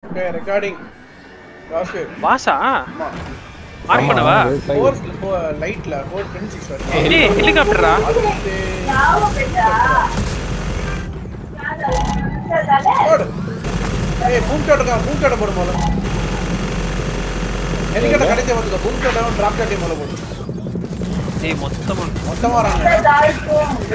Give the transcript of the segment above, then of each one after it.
Okay recording last வாசா ஆமா on பண்ணவா ஃபோர் லைட்ல ஃபோர் டென் சிக்ஸ் வருது ஏய் ஹெலிகாப்டரா அது வந்து போடு ஏய் பூம் ஷாட் இருக்கா பூம் ஷாட் போடு முதல்ல ஹெலிகாப்டர் கிடைச்ச வந்து பூம் ஷாட் டிராப் ஷாட் முதல்ல போடு ஏய் மொத்தமா மொத்தமா வராங்க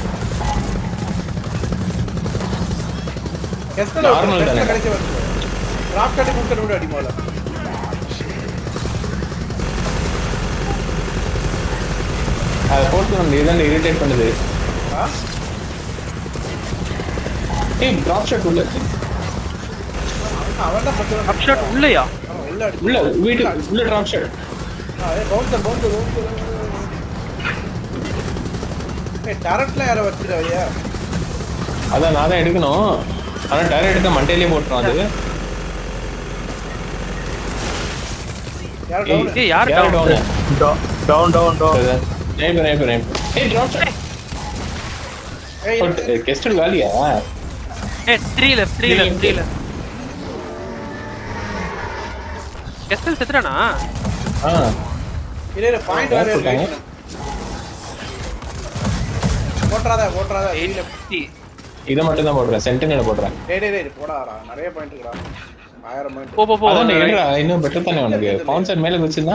எஸ்டல் Normal தானே? கிடைச்ச வந்து டிராப் ஷாட் பூம் ஷாட் விட அடி முதல்ல அதை போட்டு நம்ம இதான் இரிட்டேட் பண்ணுது ஆ ஏய் டிராப் ஷாட் உள்ள அவன் தான் பத்து அப் ஷாட் உள்ளயா அவன் உள்ள அடி உள்ள வீட்டு உள்ள drop shot bouncer bouncer bouncer ஏய் டரட்ல யாரை வச்சிருக்காங்க அதான் நான் தான் எடுக்கணும் ஆனா டயர் எடுத்த மண்டையிலே போட்டுரும் அது யாரை ஏய், டவுன் ஏய் யார் யார் down down down down down நைபர் நைபர் நைபர் ஏய் டிராப் ஷாட் ஏய் கெஸ்டல் வேலியா ஏய் 3 லெஃப்ட் 3 லெஃப்ட் 3 லெஃப்ட் கெஸ்டல் செத்துறானா ஆ இல்ல இல்ல பாயிண்ட் வேற இருக்கு போட்டாங்க. போட்றாத போட்றாத இல்ல 850 இதை மட்டும் தான் போடுறேன் சென்டினல் போடுறேன் டேய் டேய் டேய் போடாடா நிறைய பாயிண்ட் இருக்குடா 1000 பாயிண்ட் போ போ போ அதான் எடுறா இன்னும் பெட்டர் தானே உனக்கு பவுன்சர் மேல வச்சிருந்தா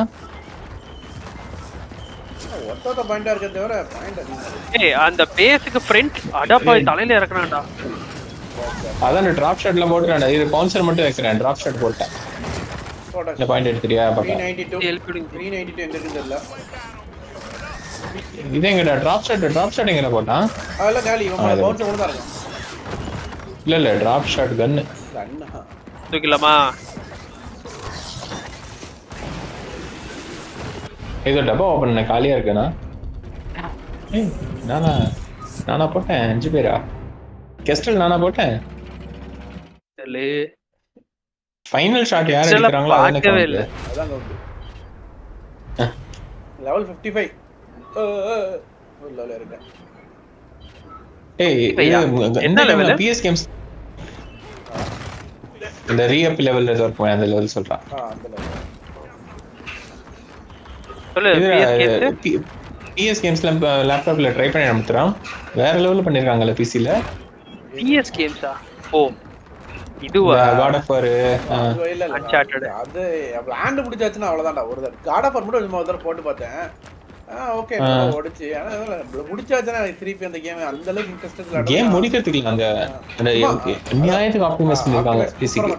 ஒத்தொத்த பாயிண்டா இருக்க தவிர பாயிண்ட் அதிகமா இருக்கு ஏய் அந்த பேஸுக்கு ஃப்ரண்ட் அடப்பாய் தலையில இறக்குறான்டா அதான் டிராப் ஷாட்ல போட்டுறேன் இது பவுன்சர் மட்டும் வைக்கிறேன் டிராப் ஷாட் போட்டேன் போடா இந்த பாயிண்ட் எடுத்துறியா பாப்பா 392 ஹெல்ப் கொடுங்க 392 எங்க இருக்குன்னு தெரியல இது எங்கடா டிராப் ஷாட் டிராப் ஷாட் எங்கடா போட்டான் அதெல்லாம் காலி இவன் அது. பவுன்ஸ் கூட தான் இருக்கும் இல்ல இல்ல டிராப் ஷாட் கன்னு கண்ணா தூக்கிடலாமா ஏதோ டப்பா ஓபன் பண்ண காலியா இருக்குண்ணா ஏய் நானா நானா போட்டேன் அஞ்சு பேரா கெஸ்டல் நானா போட்டேன் தெரியல ஃபைனல் ஷாட் யார் Kestல் அடிக்கிறாங்களோ அதானே பார்க்கவே count. இல்ல. அதான் கவுண்ட் அஹ். லெவல் 55 லெவல் இருக்கேன் ஏய் இப்பயா? என்ன level? பிஎஸ் கேம்ஸ் இந்த ரீஅப் லெவல்ல இருக்கும் அந்த லெவல் சொல்றான் ஆ அந்த லெவல் சொல்லு இது PS கேஸ் பிஎஸ் கேம்ஸ்ல லேப்டாப்ல ட்ரை பண்ணி அனுப்புறான் வேற லெவல்ல பண்ணிருக்காங்கல்ல பிசில PS கேம்ஸா ஓ இதுவா காட் ஆஃப் வார் அது இல்ல இல்ல Uncharted. அது ஹேண்ட் பிடிச்சாச்சுன்னா அவ்வளவுதான்டா ஒரு தடவை காட் ஆஃப் மட்டும் சும்மா ஒரு தடவை போட்டு பார்த்தேன் ஆ ஓகே ஓடிச்சு ஆனா அதெல்லாம் முடிச்சாச்சுன்னா எனக்கு திருப்பி அந்த கேம் அந்த அளவுக்கு இன்ட்ரெஸ்ட் இல்ல கேம் முடிக்கிறதுக்கு இல்ல அந்த அந்த நியாயத்துக்கு ஆப்டிமைஸ் பண்ணிருக்காங்க பிசிக்கு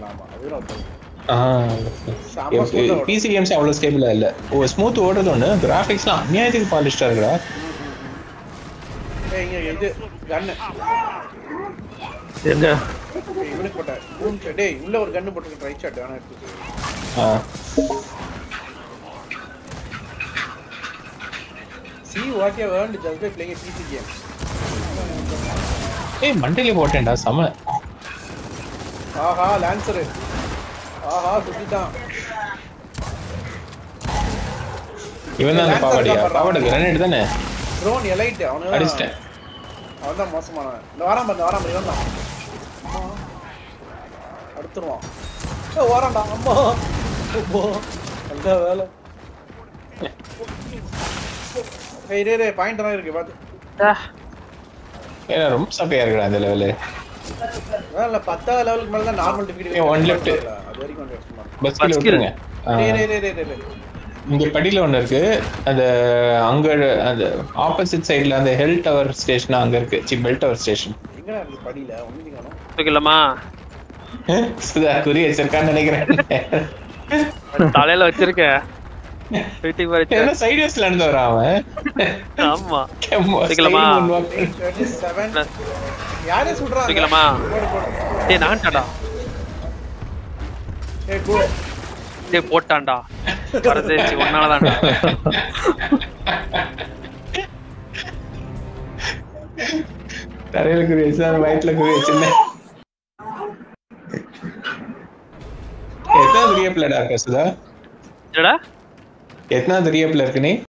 பிசி கேம்ஸ் அவ்வளவு ஸ்டேபிளா இல்ல ஓ ஸ்மூத் ஓடுறது ஒண்ணு கிராபிக்ஸ்லாம் அநியாயத்துக்கு பாலிஷ்டா இருக்குடா இது கன்னு எங்க இவனுக்கு போட்டேன் பூம் ஷாட் டேய் உள்ள ஒரு கன்னு போட்டு ரைட் ஷாட் வேணா எடுத்து ஆ. See what you earned just by playing a PC game ஏய் மண்டையில போட்டேன்டா செம ஆஹா லான்சர் ஆஹா சுத்திட்டான் இவன் தான் அந்த பாவாடியா பாவாடை கிரனேட் தானே ட்ரோன் எலைட் அவனு அடிச்சிட்டேன் அவன் தான் மோசமானவன் இந்த வாரம் பாரு இந்த வாரம் பாரு இவன் தான் அம்மா அடுத்துருவான் ஏ வாரான்டா அம்மா அப்போ நல்ல வேலை ஏய் ரே ரே பாயிண்ட் எல்லாம் இருக்கு பாத்து ஏன்னா ரொம்ப சப்பையா இருக்குடா அந்த லெவலு வேலை பத்தாவது லெவலுக்கு மேல தான் நார்மல் டிஃபிகல்டி ஏய், one left. அது வரைக்கும் கொஞ்சம் கஷ்டமா இருக்கு. பஸ் கீழ Bus விட்டுருங்க ஆ. டேய் டேய் டேய் டேய் டேய் இங்க படியில ஒண்ணு இருக்கு அந்த அங்க அந்த ஆப்போசிட் சைடுல அந்த ஹெல் டவர் ஸ்டேஷன் அங்க இருக்கு சி பெல் டவர் ஸ்டேஷன் எங்கடா இருக்கு படியில ஒண்ணுமே காணோம் தூக்கிடலாமா சுதா குறி வச்சிருக்கான்னு நினைக்கிறேன் தலையில வச்சிருக்கேன் வீட்டுக்கு வரைச்சு என்ன சைடுஸ்ல இருந்து வரான் அவன் ஆமா கெம்மோ, தூக்கலாமா? side moonwalk. 37 யாரே சுடுறாங்க தூக்கிடலாமா? போடு போடு டேய் நான்டாடா ஏய் கோ டேய் போட்டான்டா பரதேசி ஒன்னாலதான்டா தரையில குறி வச்சு அந்த வயிற்றுல குறி வச்சிருந்தேன் எத்தனாவது ரீஅப்லடா இருக்க சுதா என்னடா எத்தனாவது ரீஅப்ல இருக்கு நீ